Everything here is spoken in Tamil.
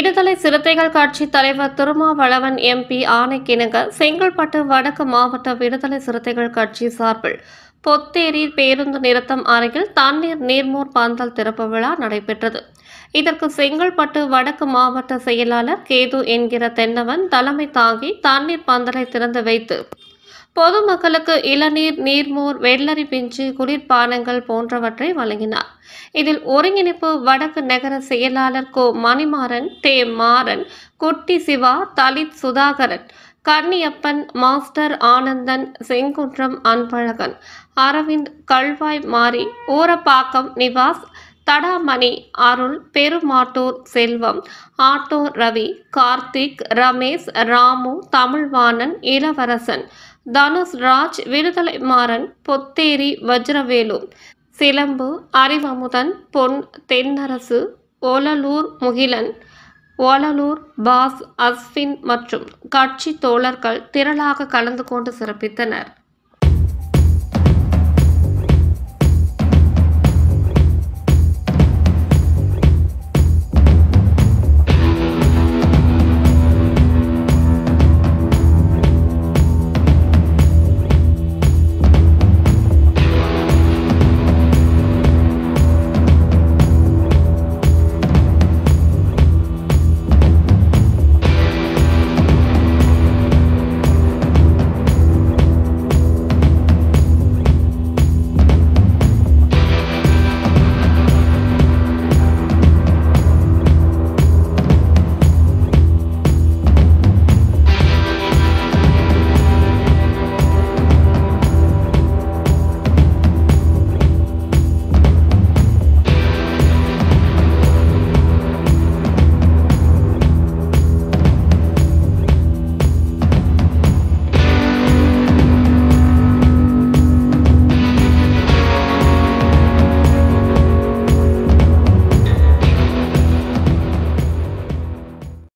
விடுதலை சிறுத்தைகள் கட்சி தலைவர் திருமாவளவன் எம்பி ஆணைக்கிணங்க செங்கல்பட்டு வடக்கு மாவட்ட விடுதலை சிறுத்தைகள் கட்சி சார்பில் பொத்தேரி பேருந்து நிறுத்தம் அருகில் தண்ணீர் நீர்மூர் பந்தல் திறப்பு விழா நடைபெற்றது இதற்கு செங்கல்பட்டு வடக்கு மாவட்ட செயலாளர் கேது என்கிற தென்னவன் தலைமை தாங்கி தண்ணீர் பந்தலை திறந்து வைத்து பொதுமக்களுக்கு இளநீர் நீர்மோர் வெள்ளரி பிஞ்சு குளிர்பானங்கள் போன்றவற்றை வழங்கினார் இதில் ஒருங்கிணைப்பு வடக்கு நகர செயலாளர் கோ மணிமாறன் தே மாறன் குட்டி சிவா தலித் சுதாகரன் கன்னியப்பன் மாஸ்டர் ஆனந்தன் செங்குன்றம் அன்பழகன் அரவிந்த் கல்வாய் மாரி ஊரப்பாக்கம் நிவாஸ் தடாமணி அருள் பெருமாட்டூர் செல்வம் ஆட்டோ ரவி கார்த்திக் ரமேஷ் ராமு தமிழ்வாணன் இளவரசன் தனுஷ் ராஜ் விடுதலை மாறன் பொத்தேரி வஜ்ரவேலு சிலம்பு அறிவமுதன் பொன் தென்னரசு ஓலலூர் முகிலன் ஓலலூர் பாஸ் அஸ்வின் மற்றும் கட்சி தோழர்கள் திரளாக கலந்து கொண்டு சிறப்பித்தனர்